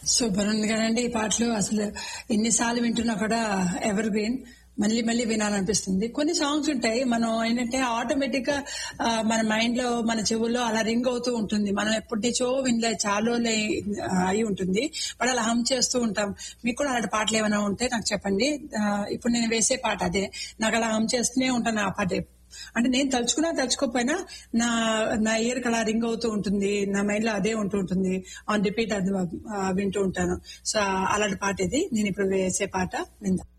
super ఉంది కదండి ఈ పాటలు అసలు ఎన్నిసార్లు వింటున్నా కూడా ఎవర్ గ్రీన్ మళ్ళీ మళ్ళీ వినాలనిపిస్తుంది కొన్ని సాంగ్స్ ఉంటాయి మనం ఏంటంటే ఆటోమేటిక్ గా ఆ, మన మైండ్ లో మన చెవుల్లో అలా రింగ్ అవుతూ ఉంటుంది మనం ఎప్పటి నుంచో వినలే చాలా రోజులు అయి- అయి ఉంటుంది బట్ అలా హమ్ చేస్తూ ఉంటాం మీకు కూడా అలాంటి పాటలు ఏమైనా ఉంటే నాకు చెప్పండి ఆ, ఇప్పుడు నేను వేసే పాట అదే నాకు అలా హమ్ చేస్తూనే ఉంటాను ఆ పాట అంటే నేను తలుచుకున్నా తలుచుకోకపోయినా నా నా ఇయర్ అలా రింగ్ అవుతూ ఉంటుంది నా మైండ్ లో అదే ఉంటూ ఉంటుంది ఆన్ రిపీట్ అది ఆ, వింటూ ఉంటాను సో అలాంటి పాట ఇది నేను ఇప్పుడు వేసే పాట విందాం